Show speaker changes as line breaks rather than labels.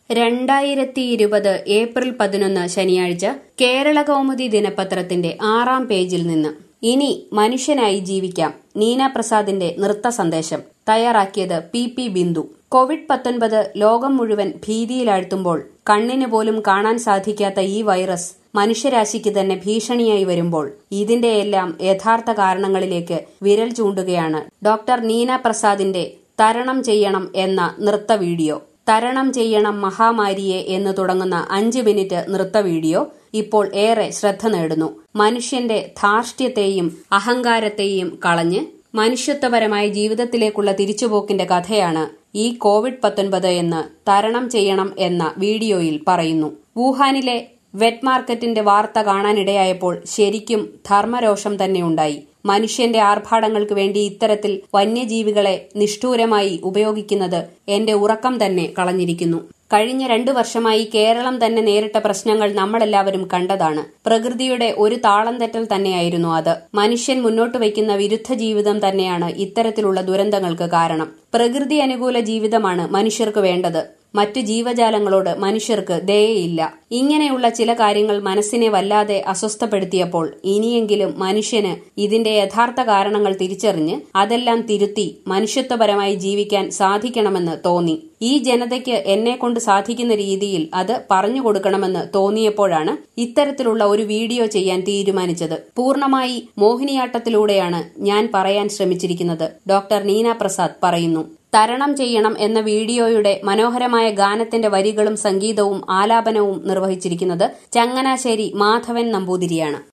രണ്ടായിരത്തി ഇരുപത് ഏപ്രിൽ പതിനൊന്ന് ശനിയാഴ്ച കേരള കൗമുദി ദിനപത്രത്തിന്റെ ആറാം പേജിൽ നിന്ന് ഇനി മനുഷ്യനായി ജീവിക്കാം നീന പ്രസാദിന്റെ നൃത്ത സന്ദേശം തയ്യാറാക്കിയത് പി പി ബിന്ദു കോവിഡ് പത്തൊൻപത് ലോകം മുഴുവൻ ഭീതിയിലാഴ്ത്തുമ്പോൾ കണ്ണിന് പോലും കാണാൻ സാധിക്കാത്ത ഈ വൈറസ് മനുഷ്യരാശിക്ക് തന്നെ ഭീഷണിയായി വരുമ്പോൾ ഇതിന്റെയെല്ലാം യഥാർത്ഥ കാരണങ്ങളിലേക്ക് വിരൽ ചൂണ്ടുകയാണ് ഡോക്ടർ നീന പ്രസാദിന്റെ തരണം ചെയ്യണം എന്ന നൃത്ത വീഡിയോ തരണം ചെയ്യണം മഹാമാരിയെ എന്ന് തുടങ്ങുന്ന അഞ്ച് മിനിറ്റ് നൃത്ത വീഡിയോ ഇപ്പോൾ ഏറെ ശ്രദ്ധ നേടുന്നു മനുഷ്യന്റെ ധാർഷ്ട്യത്തെയും അഹങ്കാരത്തെയും കളഞ്ഞ് മനുഷ്യത്വപരമായ ജീവിതത്തിലേക്കുള്ള തിരിച്ചുപോക്കിന്റെ കഥയാണ് ഈ കോവിഡ് പത്തൊൻപത് എന്ന് തരണം ചെയ്യണം എന്ന വീഡിയോയിൽ പറയുന്നു വുഹാനിലെ വെറ്റ് മാർക്കറ്റിന്റെ വാർത്ത കാണാനിടയായപ്പോൾ ശരിക്കും ധർമ്മരോഷം തന്നെയുണ്ടായി മനുഷ്യന്റെ ആർഭാടങ്ങൾക്ക് വേണ്ടി ഇത്തരത്തിൽ വന്യജീവികളെ നിഷ്ഠൂരമായി ഉപയോഗിക്കുന്നത് എന്റെ ഉറക്കം തന്നെ കളഞ്ഞിരിക്കുന്നു കഴിഞ്ഞ രണ്ടു വർഷമായി കേരളം തന്നെ നേരിട്ട പ്രശ്നങ്ങൾ നമ്മളെല്ലാവരും കണ്ടതാണ് പ്രകൃതിയുടെ ഒരു താളം തെറ്റൽ തന്നെയായിരുന്നു അത് മനുഷ്യൻ മുന്നോട്ട് വയ്ക്കുന്ന വിരുദ്ധ ജീവിതം തന്നെയാണ് ഇത്തരത്തിലുള്ള ദുരന്തങ്ങൾക്ക് കാരണം പ്രകൃതി അനുകൂല ജീവിതമാണ് മനുഷ്യർക്ക് വേണ്ടത് മറ്റു ജീവജാലങ്ങളോട് മനുഷ്യർക്ക് ദയയില്ല ഇങ്ങനെയുള്ള ചില കാര്യങ്ങൾ മനസ്സിനെ വല്ലാതെ അസ്വസ്ഥപ്പെടുത്തിയപ്പോൾ ഇനിയെങ്കിലും മനുഷ്യന് ഇതിന്റെ യഥാർത്ഥ കാരണങ്ങൾ തിരിച്ചറിഞ്ഞ് അതെല്ലാം തിരുത്തി മനുഷ്യത്വപരമായി ജീവിക്കാൻ സാധിക്കണമെന്ന് തോന്നി ഈ ജനതയ്ക്ക് എന്നെ കൊണ്ട് സാധിക്കുന്ന രീതിയിൽ അത് പറഞ്ഞു കൊടുക്കണമെന്ന് തോന്നിയപ്പോഴാണ് ഇത്തരത്തിലുള്ള ഒരു വീഡിയോ ചെയ്യാൻ തീരുമാനിച്ചത് പൂർണ്ണമായി മോഹിനിയാട്ടത്തിലൂടെയാണ് ഞാൻ പറയാൻ ശ്രമിച്ചിരിക്കുന്നത് ഡോക്ടർ നീന പ്രസാദ് പറയുന്നു തരണം ചെയ്യണം എന്ന വീഡിയോയുടെ മനോഹരമായ ഗാനത്തിന്റെ വരികളും സംഗീതവും ആലാപനവും നിർവഹിച്ചിരിക്കുന്നത് ചങ്ങനാശ്ശേരി മാധവൻ നമ്പൂതിരിയാണ്